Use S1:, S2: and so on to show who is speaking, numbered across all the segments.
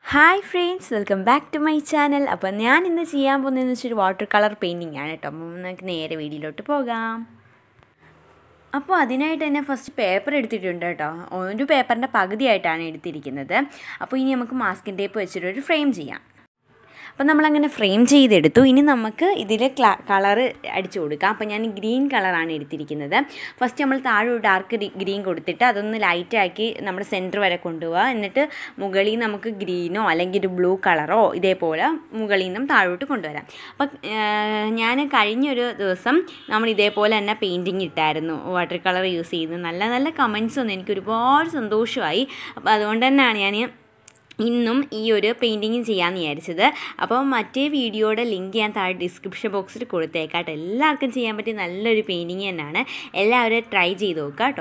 S1: hi friends welcome back to my channel അപ്പോൾ ഞാൻ ഇന്ന് ചെയ്യാൻ പോകുന്നതെന്ന് വെച്ചാൽ ഒരു വാട്ടർ കളർ പെയിൻറ്റിംഗ് ആണ് കേട്ടോ അപ്പോൾ നമുക്ക് നേരെ വീഡിയോയിലോട്ട് പോകാം അപ്പോൾ അതിനായിട്ട് തന്നെ ഫസ്റ്റ് പേപ്പർ എടുത്തിട്ടുണ്ട് കേട്ടോ ഒരു പേപ്പറിൻ്റെ പകുതിയായിട്ടാണ് എടുത്തിരിക്കുന്നത് അപ്പോൾ ഇനി നമുക്ക് മാസ്കിൻ ടേപ്പ് വെച്ചിട്ട് ഒരു ഫ്രെയിം ചെയ്യാം അപ്പോൾ നമ്മളങ്ങനെ ഫ്രെയിം ചെയ്തെടുത്തു ഇനി നമുക്ക് ഇതിൽ ക്ലാ കളറ് അടിച്ചു കൊടുക്കാം അപ്പോൾ ഞാൻ ഗ്രീൻ കളറാണ് എടുത്തിരിക്കുന്നത് ഫസ്റ്റ് നമ്മൾ താഴെ ഒരു ഡാർക്ക് ഗ്രീൻ കൊടുത്തിട്ട് അതൊന്ന് ലൈറ്റാക്കി നമ്മുടെ സെൻറ്റർ വരെ കൊണ്ടുപോകുക എന്നിട്ട് മുകളിൽ നമുക്ക് ഗ്രീനോ അല്ലെങ്കിൽ ഒരു ബ്ലൂ കളറോ ഇതേപോലെ മുകളിൽ നിന്നും താഴോട്ട് കൊണ്ടുവരാം അപ്പം ഞാൻ കഴിഞ്ഞൊരു ദിവസം നമ്മൾ ഇതേപോലെ തന്നെ പെയിൻറ്റിങ് ഇട്ടായിരുന്നു വാട്ടർ കളർ യൂസ് ചെയ്ത് നല്ല നല്ല കമൻസ് വന്നു എനിക്ക് ഒരുപാട് സന്തോഷമായി അപ്പോൾ അതുകൊണ്ട് തന്നെയാണ് ഞാൻ ഇന്നും ഈ ഒരു പെയിൻറ്റിങ് ചെയ്യാമെന്ന് വിചാരിച്ചത് അപ്പോൾ മറ്റേ വീഡിയോയുടെ ലിങ്ക് ഞാൻ താഴെ ഡിസ്ക്രിപ്ഷൻ ബോക്സിൽ കൊടുത്തേക്കാട്ടോ എല്ലാവർക്കും ചെയ്യാൻ പറ്റിയ നല്ലൊരു പെയിൻറ്റിങ് തന്നെയാണ് എല്ലാവരും ട്രൈ ചെയ്ത് നോക്കുക കേട്ടോ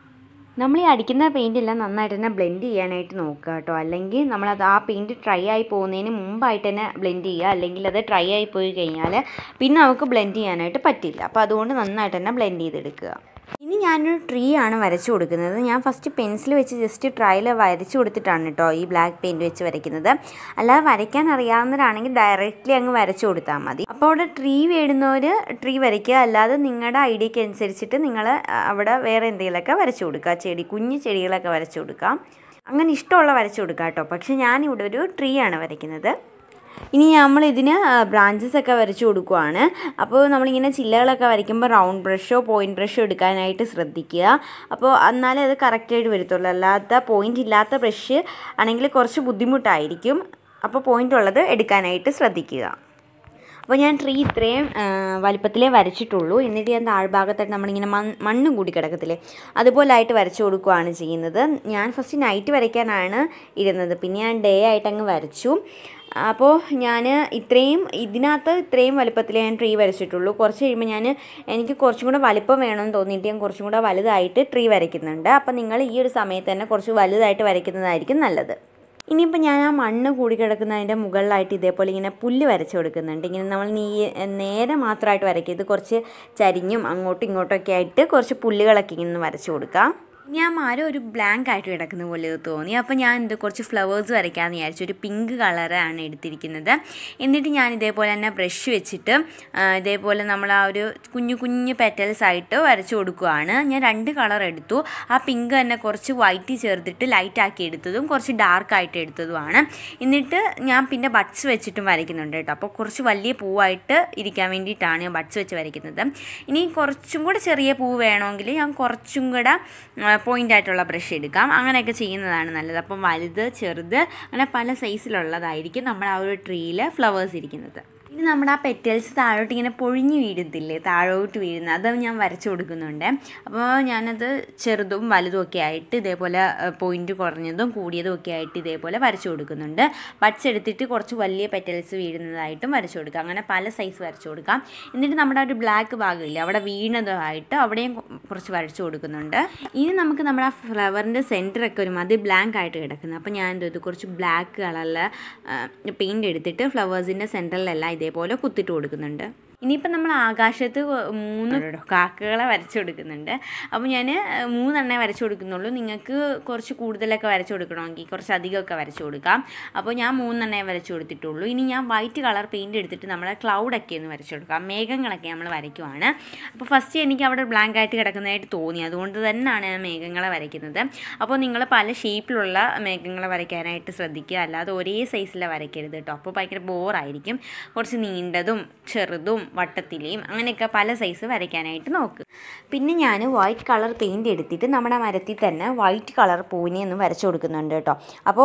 S1: നമ്മൾ ഈ അടിക്കുന്ന പെയിൻ്റ് എല്ലാം നന്നായിട്ട് തന്നെ ബ്ലെൻഡ് ചെയ്യാനായിട്ട് നോക്കുക കേട്ടോ അല്ലെങ്കിൽ നമ്മളത് ആ പെയിൻറ്റ് ട്രൈ ആയി പോകുന്നതിന് മുമ്പായിട്ട് തന്നെ ബ്ലെൻഡ് ചെയ്യുക അല്ലെങ്കിൽ അത് ട്രൈ ആയി പോയി കഴിഞ്ഞാൽ പിന്നെ നമുക്ക് ബ്ലെൻഡ് ചെയ്യാനായിട്ട് പറ്റില്ല അപ്പോൾ അതുകൊണ്ട് നന്നായിട്ട് തന്നെ ബ്ലെൻഡ് ചെയ്തെടുക്കുക ഇനി ഞാനൊരു ട്രീ ആണ് വരച്ചു കൊടുക്കുന്നത് ഞാൻ ഫസ്റ്റ് പെൻസിൽ വെച്ച് ജസ്റ്റ് ട്രയൽ വരച്ചു കൊടുത്തിട്ടാണ് കേട്ടോ ഈ ബ്ലാക്ക് പെയിൻറ്റ് വെച്ച് വരയ്ക്കുന്നത് അല്ലാതെ വരയ്ക്കാൻ അറിയാവുന്നവരാണെങ്കിൽ ഡയറക്റ്റ്ലി അങ്ങ് വരച്ചു കൊടുത്താൽ മതി അപ്പോൾ അവിടെ ട്രീ വേടുന്നവർ ട്രീ വരയ്ക്കുക അല്ലാതെ നിങ്ങളുടെ ഐഡിയക്ക് അനുസരിച്ചിട്ട് നിങ്ങൾ അവിടെ വേറെ എന്തെങ്കിലുമൊക്കെ വരച്ചു കൊടുക്കുക ചെടി കുഞ്ഞു ചെടികളൊക്കെ വരച്ചു കൊടുക്കാം അങ്ങനെ ഇഷ്ടമുള്ള വരച്ചു കൊടുക്കാം കേട്ടോ പക്ഷേ ഞാനിവിടെ ഒരു ട്രീ ആണ് വരയ്ക്കുന്നത് ഇനി നമ്മൾ ഇതിന് ബ്രാഞ്ചസ് ഒക്കെ വരച്ചു കൊടുക്കുവാണ് അപ്പോൾ നമ്മളിങ്ങനെ ചില്ലകളൊക്കെ വരയ്ക്കുമ്പോൾ റൗണ്ട് ബ്രഷോ പോയിൻറ്റ് ബ്രഷോ എടുക്കാനായിട്ട് ശ്രദ്ധിക്കുക അപ്പോൾ എന്നാലേ അത് കറക്റ്റായിട്ട് വരത്തുള്ളൂ അല്ലാത്ത പോയിൻ്റ് ഇല്ലാത്ത ബ്രഷ് ആണെങ്കിൽ കുറച്ച് ബുദ്ധിമുട്ടായിരിക്കും അപ്പോൾ പോയിൻ്റ് ഉള്ളത് എടുക്കാനായിട്ട് ശ്രദ്ധിക്കുക അപ്പോൾ ഞാൻ ട്രീ ഇത്രയും വലിപ്പത്തിലേ വരച്ചിട്ടുള്ളൂ എന്നിട്ട് ഞാൻ താഴ്ഭാഗത്തായിട്ട് നമ്മളിങ്ങനെ മണ്ണ് കൂടി കിടക്കത്തില്ലേ അതുപോലായിട്ട് വരച്ചു കൊടുക്കുകയാണ് ചെയ്യുന്നത് ഞാൻ ഫസ്റ്റ് നൈറ്റ് വരയ്ക്കാനാണ് ഇരുന്നത് പിന്നെ ഞാൻ ഡേ ആയിട്ട് അങ്ങ് വരച്ചു അപ്പോൾ ഞാൻ ഇത്രയും ഇതിനകത്ത് ഇത്രയും വലുപ്പത്തിൽ ഞാൻ ട്രീ വരച്ചിട്ടുള്ളൂ കുറച്ച് കഴിയുമ്പോൾ ഞാൻ എനിക്ക് കുറച്ചും കൂടെ വലുപ്പം വേണമെന്ന് തോന്നിയിട്ട് ഞാൻ കുറച്ചും കൂടെ വലുതായിട്ട് ട്രീ വരയ്ക്കുന്നുണ്ട് അപ്പോൾ നിങ്ങൾ ഈ ഒരു സമയത്ത് തന്നെ കുറച്ച് വലുതായിട്ട് വരയ്ക്കുന്നതായിരിക്കും നല്ലത് ഇനിയിപ്പോൾ ഞാൻ ആ മണ്ണ് കൂടി കിടക്കുന്നതിൻ്റെ മുകളിലായിട്ട് ഇതേപോലെ ഇങ്ങനെ പുല്ല് വരച്ച് കൊടുക്കുന്നുണ്ട് ഇങ്ങനെ നമ്മൾ നീ നേരെ മാത്രമായിട്ട് വരയ്ക്കുക ഇത് കുറച്ച് ചരിഞ്ഞും അങ്ങോട്ടും ഇങ്ങോട്ടൊക്കെ ആയിട്ട് കുറച്ച് പുല്ലുകളൊക്കെ ഇങ്ങനെ വരച്ച് കൊടുക്കാം ഞാൻ മരം ഒരു ബ്ലാങ്ക് ആയിട്ട് കിടക്കുന്ന പോലെ തോന്നി അപ്പോൾ ഞാൻ ഇത് കുറച്ച് ഫ്ലവേഴ്സ് വരയ്ക്കാമെന്ന് വിചാരിച്ചു ഒരു പിങ്ക് കളറാണ് എടുത്തിരിക്കുന്നത് എന്നിട്ട് ഞാൻ ഇതേപോലെ തന്നെ ബ്രഷ് വെച്ചിട്ട് ഇതേപോലെ നമ്മൾ ആ ഒരു കുഞ്ഞു കുഞ്ഞു പെറ്റൽസ് ആയിട്ട് വരച്ചു കൊടുക്കുകയാണ് ഞാൻ രണ്ട് കളർ എടുത്തു ആ പിങ്ക് തന്നെ കുറച്ച് വൈറ്റ് ചേർത്തിട്ട് ലൈറ്റ് ആക്കി എടുത്തതും കുറച്ച് ഡാർക്ക് ആയിട്ട് എടുത്തതുമാണ് എന്നിട്ട് ഞാൻ പിന്നെ ബഡ്സ് വെച്ചിട്ടും വരയ്ക്കുന്നുണ്ട് കേട്ടോ അപ്പോൾ കുറച്ച് വലിയ പൂവായിട്ട് ഇരിക്കാൻ വേണ്ടിയിട്ടാണ് ഞാൻ ബഡ്സ് വെച്ച് വരയ്ക്കുന്നത് ഇനി കുറച്ചും കൂടെ ചെറിയ പൂ വേണമെങ്കിൽ ഞാൻ കുറച്ചും കൂടെ പോയിൻ്റ് ആയിട്ടുള്ള ബ്രഷ് എടുക്കാം അങ്ങനെയൊക്കെ ചെയ്യുന്നതാണ് നല്ലത് അപ്പം വലുത് ചെറുത് അങ്ങനെ പല സൈസിലുള്ളതായിരിക്കും നമ്മുടെ ആ ഒരു ട്രീയിൽ ഫ്ലവേഴ്സ് ഇരിക്കുന്നത് ഇനി നമ്മുടെ ആ പെറ്റൽസ് താഴോട്ട് ഇങ്ങനെ പൊഴിഞ്ഞു വീഴത്തില്ലേ താഴോട്ട് വീഴുന്ന അത് ഞാൻ വരച്ചു കൊടുക്കുന്നുണ്ട് അപ്പോൾ ഞാനത് ചെറുതും വലുതും ഒക്കെ ആയിട്ട് ഇതേപോലെ പോയിൻറ്റ് കുറഞ്ഞതും കൂടിയതും ഒക്കെ ആയിട്ട് ഇതേപോലെ വരച്ചു കൊടുക്കുന്നുണ്ട് ബഡ്സ് എടുത്തിട്ട് കുറച്ച് വലിയ പെറ്റൽസ് വീഴുന്നതായിട്ടും വരച്ചു കൊടുക്കാം അങ്ങനെ പല സൈസ് വരച്ചു കൊടുക്കാം എന്നിട്ട് നമ്മുടെ ഒരു ബ്ലാക്ക് ഭാഗമില്ല അവിടെ വീണതുമായിട്ട് അവിടെയും കുറച്ച് വരച്ചു കൊടുക്കുന്നുണ്ട് ഇനി നമുക്ക് നമ്മുടെ ആ ഫ്ലവറിൻ്റെ സെൻറ്ററൊക്കെ ഒരു മതി ബ്ലാങ്ക് ആയിട്ട് കിടക്കുന്നത് അപ്പോൾ ഞാൻ എന്തോ ഇത് കുറച്ച് ബ്ലാക്ക് കളറിൽ പെയിൻറ്റ് എടുത്തിട്ട് ഫ്ലവേഴ്സിൻ്റെ സെൻറ്ററിലെല്ലാം ഇതേപോലെ കുത്തിട്ട് കൊടുക്കുന്നുണ്ട് ഇനിയിപ്പം നമ്മൾ ആകാശത്ത് മൂന്ന് കാക്കകളെ വരച്ചു കൊടുക്കുന്നുണ്ട് അപ്പോൾ ഞാൻ മൂന്നെണ്ണേ വരച്ചു കൊടുക്കുന്നുള്ളൂ നിങ്ങൾക്ക് കുറച്ച് കൂടുതലൊക്കെ വരച്ചു കൊടുക്കണമെങ്കിൽ കുറച്ച് അധികമൊക്കെ വരച്ചു കൊടുക്കാം അപ്പോൾ ഞാൻ മൂന്നെണ്ണേ വരച്ചു കൊടുത്തിട്ടുള്ളൂ ഇനി ഞാൻ വൈറ്റ് കളർ പെയിൻറ്റ് എടുത്തിട്ട് നമ്മളെ ക്ലൗഡൊക്കെ ഒന്ന് വരച്ചു കൊടുക്കാം മേഘങ്ങളൊക്കെ നമ്മൾ വരയ്ക്കുവാണ് അപ്പോൾ ഫസ്റ്റ് എനിക്ക് അവിടെ ബ്ലാങ്ക് ആയിട്ട് കിടക്കുന്നതായിട്ട് തോന്നി അതുകൊണ്ട് തന്നെയാണ് ഞാൻ മേഘങ്ങളെ വരയ്ക്കുന്നത് അപ്പോൾ നിങ്ങൾ പല ഷേപ്പിലുള്ള മേഘങ്ങളെ വരയ്ക്കാനായിട്ട് ശ്രദ്ധിക്കുക അല്ലാതെ ഒരേ സൈസിലെ വരയ്ക്കരുത് കേട്ടോ അപ്പോൾ ഭയങ്കര ബോറായിരിക്കും കുറച്ച് നീണ്ടതും ചെറുതും വട്ടത്തിലെയും അങ്ങനെയൊക്കെ പല സൈസ് വരയ്ക്കാനായിട്ട് നോക്ക് പിന്നെ ഞാൻ വൈറ്റ് കളർ പെയിൻറ് എടുത്തിട്ട് നമ്മുടെ മരത്തിൽ തന്നെ വൈറ്റ് കളർ പൂവിനെ ഒന്ന് വരച്ചു കൊടുക്കുന്നുണ്ട് കേട്ടോ അപ്പോൾ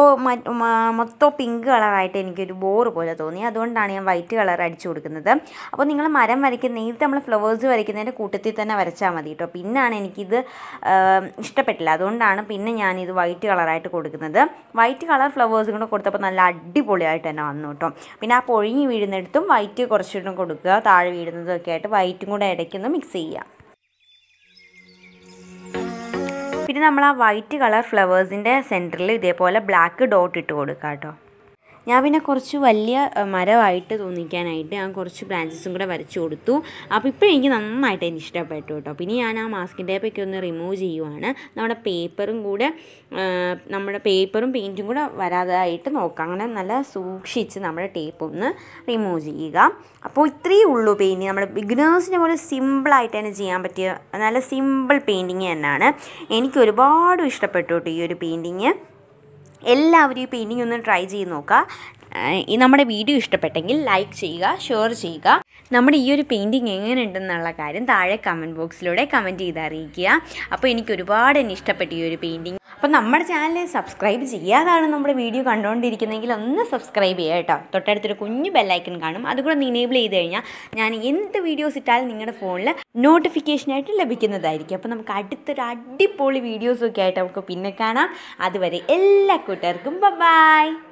S1: മൊത്തം പിങ്ക് കളറായിട്ട് എനിക്കൊരു ബോർ പോലെ തോന്നി അതുകൊണ്ടാണ് ഞാൻ വൈറ്റ് കളർ അടിച്ചു കൊടുക്കുന്നത് അപ്പോൾ നിങ്ങൾ മരം വരയ്ക്കുന്ന നേരത്തെ നമ്മൾ ഫ്ലവേഴ്സ് വരയ്ക്കുന്നതിൻ്റെ കൂട്ടത്തിൽ തന്നെ വരച്ചാൽ മതി കേട്ടോ പിന്നാണ് എനിക്കിത് ഇഷ്ടപ്പെട്ടില്ല അതുകൊണ്ടാണ് പിന്നെ ഞാനിത് വൈറ്റ് കളറായിട്ട് കൊടുക്കുന്നത് വൈറ്റ് കളർ ഫ്ലവേഴ്സും കൂടെ കൊടുത്തപ്പോൾ നല്ല അടിപൊളിയായിട്ട് തന്നെ വന്നു കേട്ടോ പിന്നെ ആ പൊഴിഞ്ഞ് വീഴുന്നിടത്തും വൈറ്റ് കുറച്ചുകൂടെ കൊടുക്കുക താഴെ വീഴുന്നതൊക്കെ ആയിട്ട് വൈറ്റും കൂടെ ഇടയ്ക്കൊന്ന് മിക്സ് ചെയ്യാം പിന്നെ നമ്മൾ ആ വൈറ്റ് കളർ ഫ്ലവേഴ്സിൻ്റെ സെൻറ്ററിൽ ഇതേപോലെ ബ്ലാക്ക് ഡോട്ട് ഇട്ട് കൊടുക്കുക കേട്ടോ ഞാൻ പിന്നെ കുറച്ച് വലിയ അഹ്, മരമായിട്ട് തോന്നിക്കാനായിട്ട് ഞാൻ കുറച്ച് ബ്രാഞ്ചസും കൂടെ വരച്ചു കൊടുത്തു അപ്പോൾ ഇപ്പോൾ എനിക്ക് നന്നായിട്ട് എനിക്ക് ഇഷ്ടപ്പെട്ടു കേട്ടോ പിന്നെ ഞാൻ ആ മാസ്കിൻ ടേപ്പൊക്കെ ഒന്ന് റിമൂവ് ചെയ്യുവാണ് നമ്മുടെ പേപ്പറും കൂടെ ആ, നമ്മുടെ പേപ്പറും പെയിൻറ്റും കൂടെ വരാതായിട്ട് നോക്കാം അങ്ങനെ നല്ല സൂക്ഷിച്ച് നമ്മുടെ ടേപ്പ് ഒന്ന് റിമൂവ് ചെയ്യുക അപ്പോൾ ഇത്രയേ ഉള്ളൂ പെയിൻറ്റിങ് നമ്മുടെ ബിഗിനേഴ്സിനെ പോലെ സിമ്പിളായിട്ട് തന്നെ ചെയ്യാൻ പറ്റിയ നല്ല സിമ്പിൾ പെയിൻറ്റിങ് തന്നെയാണ് എനിക്ക് ഒരുപാട് ഇഷ്ടപ്പെട്ടു കേട്ടോ ഈ ഒരു പെയിൻറ്റിങ് എല്ലാവരും ഈ പെയിൻറ്റിംഗ് ഒന്ന് ട്രൈ ചെയ്ത് നോക്കുക ആഹ് ഈ നമ്മുടെ വീഡിയോ ഇഷ്ടപ്പെട്ടെങ്കിൽ ലൈക്ക് ചെയ്യുക ഷെയർ ചെയ്യുക നമ്മുടെ ഈ ഒരു പെയിൻറ്റിങ് എങ്ങനെയുണ്ടെന്നുള്ള കാര്യം താഴെ കമൻറ്റ് ബോക്സിലൂടെ കമൻറ്റ് ചെയ്ത് അറിയിക്കുക അപ്പോൾ എനിക്ക് ഒരുപാട് തന്നെ ഇഷ്ടപ്പെട്ടു ഈ ഒരു പെയിൻറ്റിങ് അപ്പോൾ നമ്മുടെ ചാനൽ സബ്സ്ക്രൈബ് ചെയ്യാതാണ് നമ്മുടെ വീഡിയോ കണ്ടുകൊണ്ടിരിക്കുന്നതെങ്കിൽ ഒന്ന് സബ്സ്ക്രൈബ് ചെയ്യുക കേട്ടോ തൊട്ടടുത്തൊരു കുഞ്ഞു ബെല്ലൈക്കൺ കാണും അതുകൂടെ ഒന്ന് ഇനേബിൾ ചെയ്ത് കഴിഞ്ഞാൽ ഞാൻ എന്ത് വീഡിയോസ് ഇട്ടാലും നിങ്ങളുടെ ഫോണിൽ നോട്ടിഫിക്കേഷനായിട്ട് ലഭിക്കുന്നതായിരിക്കും അപ്പോൾ നമുക്ക് അടുത്തൊരു അടിപൊളി വീഡിയോസൊക്കെ ആയിട്ട് നമുക്ക് പിന്നെ കാണാം അതുവരെ എല്ലാ കൂട്ടുകാർക്കും ബൈ